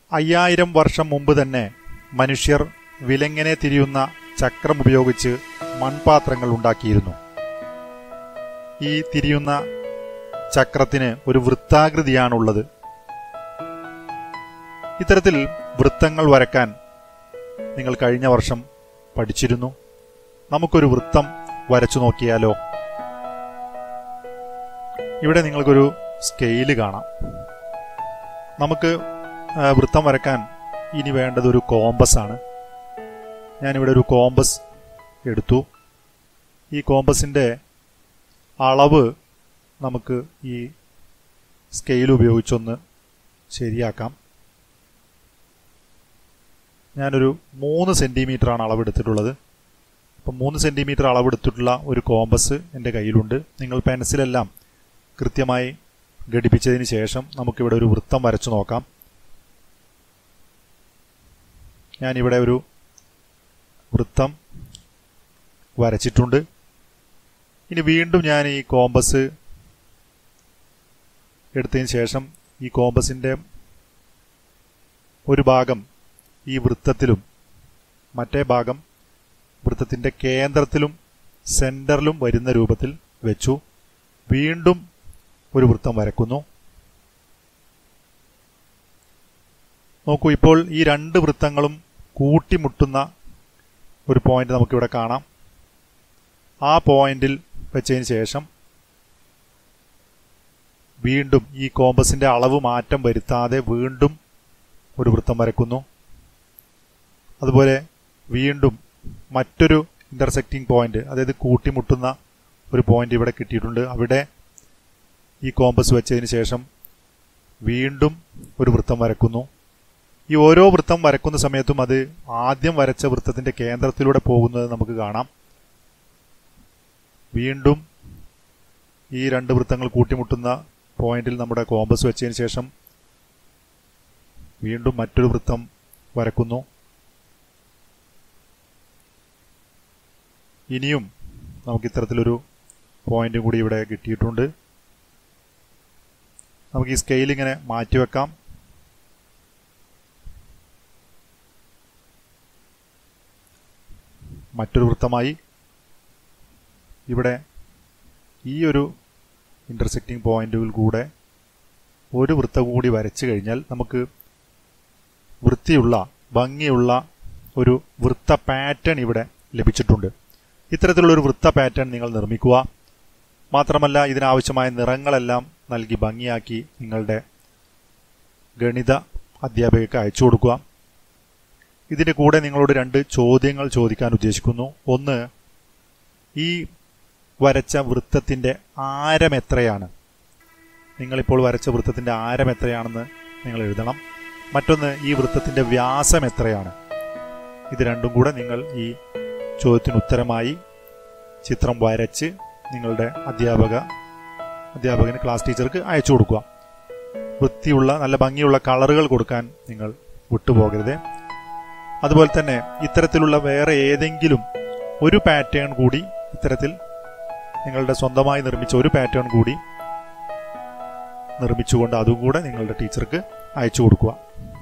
അയ്യായിരം വർഷം മുമ്പ് തന്നെ മനുഷ്യർ വിലങ്ങനെ തിരിയുന്ന ചക്രം ഉപയോഗിച്ച് മൺപാത്രങ്ങൾ ഉണ്ടാക്കിയിരുന്നു ഈ തിരിയുന്ന ചക്രത്തിന് ഒരു വൃത്താകൃതിയാണുള്ളത് ഇത്തരത്തിൽ വൃത്തങ്ങൾ വരക്കാൻ നിങ്ങൾ കഴിഞ്ഞ വർഷം പഠിച്ചിരുന്നു നമുക്കൊരു വൃത്തം വരച്ചു നോക്കിയാലോ ഇവിടെ നിങ്ങൾക്കൊരു സ്കെയില് കാണാം നമുക്ക് ആ, വൃത്തം വരക്കാൻ ഇനി വേണ്ടത് ഒരു കോമ്പസ് ആണ് ഞാനിവിടെ ഒരു കോമ്പസ് എടുത്തു ഈ കോമ്പസിന്റെ അളവ് നമുക്ക് ഈ സ്കെയിൽ ഉപയോഗിച്ചൊന്ന് ശരിയാക്കാം ഞാനൊരു മൂന്ന് സെന്റിമീറ്റർ ആണ് അളവെടുത്തിട്ടുള്ളത് അപ്പം മൂന്ന് സെന്റിമീറ്റർ അളവെടുത്തിട്ടുള്ള ഒരു കോമ്പസ് എൻ്റെ കയ്യിലുണ്ട് നിങ്ങൾ പെൻസിലെല്ലാം കൃത്യമായി ഘടിപ്പിച്ചതിന് ശേഷം നമുക്കിവിടെ ഒരു വൃത്തം വരച്ചു നോക്കാം ഞാനിവിടെ ഒരു വൃത്തം വരച്ചിട്ടുണ്ട് ഇനി വീണ്ടും ഞാൻ ഈ കോമ്പസ് എടുത്തതിന് ശേഷം ഈ കോമ്പസിൻ്റെ ഒരു ഭാഗം ഈ വൃത്തത്തിലും മറ്റേ ഭാഗം വൃത്തത്തിൻ്റെ കേന്ദ്രത്തിലും സെന്ററിലും വരുന്ന രൂപത്തിൽ വെച്ചു വീണ്ടും ഒരു വൃത്തം വരക്കുന്നു നോക്കൂ ഇപ്പോൾ ഈ രണ്ട് വൃത്തങ്ങളും കൂട്ടിമുട്ടുന്ന ഒരു പോയിന്റ് നമുക്കിവിടെ കാണാം ആ പോയിന്റിൽ വെച്ചതിന് ശേഷം വീണ്ടും ഈ കോമ്പസിന്റെ അളവ് മാറ്റം വരുത്താതെ വീണ്ടും ഒരു വൃത്തം വരക്കുന്നു അതുപോലെ വീണ്ടും മറ്റൊരു ഇന്റർസെക്റ്റിംഗ് പോയിന്റ് അതായത് കൂട്ടിമുട്ടുന്ന ഒരു പോയിന്റ് ഇവിടെ കിട്ടിയിട്ടുണ്ട് അവിടെ ഈ കോമ്പസ് വെച്ചതിന് ശേഷം വീണ്ടും ഒരു വൃത്തം വരക്കുന്നു ഈ ഓരോ വൃത്തം വരക്കുന്ന സമയത്തും അത് ആദ്യം വരച്ച വൃത്തത്തിന്റെ കേന്ദ്രത്തിലൂടെ പോകുന്നത് നമുക്ക് കാണാം വീണ്ടും ഈ രണ്ട് വൃത്തങ്ങൾ കൂട്ടിമുട്ടുന്ന പോയിന്റിൽ നമ്മുടെ കോമ്പസ് വെച്ചതിന് ശേഷം വീണ്ടും മറ്റൊരു വൃത്തം വരക്കുന്നു ഇനിയും നമുക്ക് ഇത്തരത്തിലൊരു പോയിന്റും കൂടി ഇവിടെ കിട്ടിയിട്ടുണ്ട് നമുക്ക് ഈ സ്കെയിൽ ഇങ്ങനെ മാറ്റിവെക്കാം മറ്റൊരു വൃത്തമായി ഇവിടെ ഈ ഒരു ഇന്റർസെക്റ്റിംഗ് പോയിന്റുകൾ കൂടെ ഒരു വൃത്തം കൂടി വരച്ചു കഴിഞ്ഞാൽ നമുക്ക് വൃത്തിയുള്ള ഭംഗിയുള്ള ഒരു വൃത്ത പാറ്റേൺ ഇവിടെ ലഭിച്ചിട്ടുണ്ട് ഇത്തരത്തിലുള്ള ഒരു വൃത്ത പാറ്റേൺ നിങ്ങൾ നിർമ്മിക്കുക മാത്രമല്ല ഇതിനാവശ്യമായ നിറങ്ങളെല്ലാം നൽകി ഭംഗിയാക്കി നിങ്ങളുടെ ഗണിത അധ്യാപികയ്ക്ക് അയച്ചു കൊടുക്കുക ഇതിന്റെ കൂടെ നിങ്ങളോട് രണ്ട് ചോദ്യങ്ങൾ ചോദിക്കാൻ ഉദ്ദേശിക്കുന്നു ഒന്ന് ഈ വരച്ച വൃത്തത്തിന്റെ ആരം എത്രയാണ് നിങ്ങളിപ്പോൾ വരച്ച വൃത്തത്തിന്റെ ആരം എത്രയാണെന്ന് നിങ്ങൾ എഴുതണം മറ്റൊന്ന് ഈ വൃത്തത്തിന്റെ വ്യാസം എത്രയാണ് ഇത് രണ്ടും കൂടെ നിങ്ങൾ ഈ ചോദ്യത്തിന് ഉത്തരമായി ചിത്രം വരച്ച് നിങ്ങളുടെ അധ്യാപക അധ്യാപകന് ക്ലാസ് ടീച്ചർക്ക് അയച്ചു കൊടുക്കുക വൃത്തിയുള്ള നല്ല ഭംഗിയുള്ള കളറുകൾ കൊടുക്കാൻ നിങ്ങൾ വിട്ടുപോകരുത് അതുപോലെ തന്നെ ഇത്തരത്തിലുള്ള വേറെ ഏതെങ്കിലും ഒരു പാറ്റേൺ കൂടി ഇത്തരത്തിൽ നിങ്ങളുടെ സ്വന്തമായി നിർമ്മിച്ച ഒരു പാറ്റേൺ കൂടി നിർമ്മിച്ചുകൊണ്ട് അതും കൂടെ നിങ്ങളുടെ ടീച്ചർക്ക് അയച്ചു കൊടുക്കുക